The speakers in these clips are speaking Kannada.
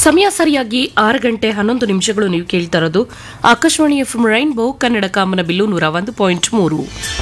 ಸಮಯ ಸರಿಯಾಗಿ ಆರು ಗಂಟೆ ಹನ್ನೊಂದು ನಿಮಿಷಗಳು ನೀವು ಕೇಳ್ತಾ ಇರೋದು ಆಕಾಶವಾಣಿ ಎಫ್ ರೈನ್ಬೋ ಕನ್ನಡ ಕಾಮನ ಬಿಲ್ಲು ನೂರ ಒಂದು ಪಾಯಿಂಟ್ ಮೂರು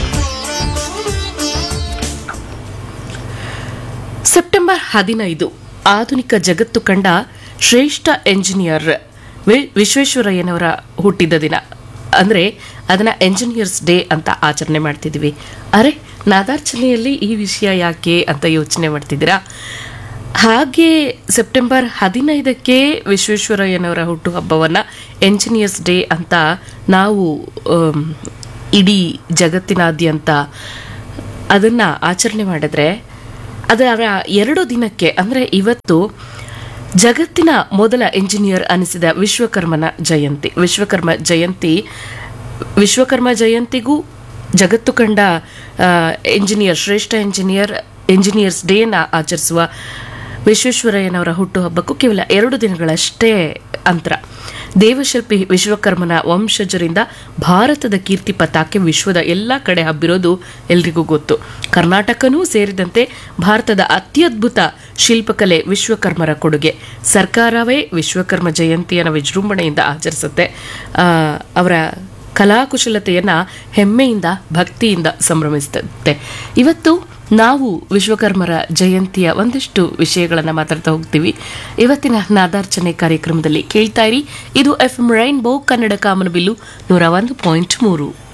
ಸೆಪ್ಟೆಂಬರ್ ಹದಿನೈದು ಆಧುನಿಕ ಜಗತ್ತು ಕಂಡ ಶ್ರೇಷ್ಠ ಎಂಜಿನಿಯರ್ ವಿ- ವಿಶ್ವೇಶ್ವರಯ್ಯನವರ ಹುಟ್ಟಿದ ದಿನ ಅಂದರೆ ಅದನ್ನ ಎಂಜಿನಿಯರ್ಸ್ ಡೇ ಅಂತ ಆಚರಣೆ ಮಾಡ್ತಿದ್ವಿ ಅರೆ ನಾದಾರ್ಚನೆಯಲ್ಲಿ ಈ ವಿಷಯ ಯಾಕೆ ಅಂತ ಯೋಚನೆ ಮಾಡ್ತಿದ್ದೀರಾ ಹಾಗೆ ಸೆಪ್ಟೆಂಬರ್ ಹದಿನೈದಕ್ಕೆ ವಿಶ್ವೇಶ್ವರಯ್ಯನವರ ಹುಟ್ಟುಹಬ್ಬವನ್ನು ಎಂಜಿನಿಯರ್ಸ್ ಡೇ ಅಂತ ನಾವು ಆಮ್, ಇಡೀ ಜಗತ್ತಿನಾದ್ಯಂತ ಅದನ್ನು ಆಚರಣೆ ಮಾಡಿದ್ರೆ ಅದರ ಎರಡು ದಿನಕ್ಕೆ ಅಂದರೆ ಇವತ್ತು ಜಗತ್ತಿನ ಮೊದಲ ಎಂಜಿನಿಯರ್ ಅನಿಸಿದ ವಿಶ್ವಕರ್ಮನ ಜಯಂತಿ ವಿಶ್ವಕರ್ಮ ಜಯಂತಿ ವಿಶ್ವಕರ್ಮ ಜಯಂತಿಗೂ ಜಗತ್ತು ಕಂಡ ಆ, ಎಂಜಿನಿಯರ್ ಶ್ರೇಷ್ಠ ಎಂಜಿನಿಯರ್ ಎಂಜಿನಿಯರ್ಸ್ ಡೇನ ಆಚರಿಸುವ ವಿಶ್ವೇಶ್ವರಯ್ಯನವರ ಹುಟ್ಟುಹಬ್ಬಕ್ಕೂ ಕೇವಲ ಎರಡು ದಿನಗಳಷ್ಟೇ ಅಂತರ ದೇವಶಿಲ್ಪಿ ವಿಶ್ವಕರ್ಮನ ವಂಶಜರಿಂದ ಭಾರತದ ಕೀರ್ತಿ ಪತಾಕೆ ವಿಶ್ವದ ಎಲ್ಲ ಕಡೆ ಹಬ್ಬಿರೋದು ಎಲ್ರಿಗೂ ಗೊತ್ತು ಕರ್ನಾಟಕನೂ ಸೇರಿದಂತೆ ಭಾರತದ ಅತ್ಯದ್ಭುತ ಶಿಲ್ಪಕಲೆ ವಿಶ್ವಕರ್ಮರ ಕೊಡುಗೆ ಸರ್ಕಾರವೇ ವಿಶ್ವಕರ್ಮ ಜಯಂತಿಯನ್ನು ವಿಜೃಂಭಣೆಯಿಂದ ಆಚರಿಸುತ್ತೆ ಆ, ಅವರ ಕಲಾಕುಶಲತೆಯನ್ನ ಹೆಮ್ಮೆಯಿಂದ ಭಕ್ತಿಯಿಂದ ಸಂಭ್ರಮಿಸುತ್ತೆ ಇವತ್ತು ನಾವು ವಿಶ್ವಕರ್ಮರ ಜಯಂತಿಯ ಒಂದಿಷ್ಟು ವಿಷಯಗಳನ್ನು ಮಾತಾಡ್ತಾ ಹೋಗ್ತೀವಿ ಇವತ್ತಿನ ನಾದಾರ್ಚನೆ ಕಾರ್ಯಕ್ರಮದಲ್ಲಿ ಕೇಳ್ತಾ ಇರಿ ಇದು ಎಫ್ ಎಂ ರೈನ್ಬೋ ಕನ್ನಡ ಕಾಮನಬಿಲ್ಲು ನೂರ ಒಂದು ಪಾಯಿಂಟ್ ಮೂರು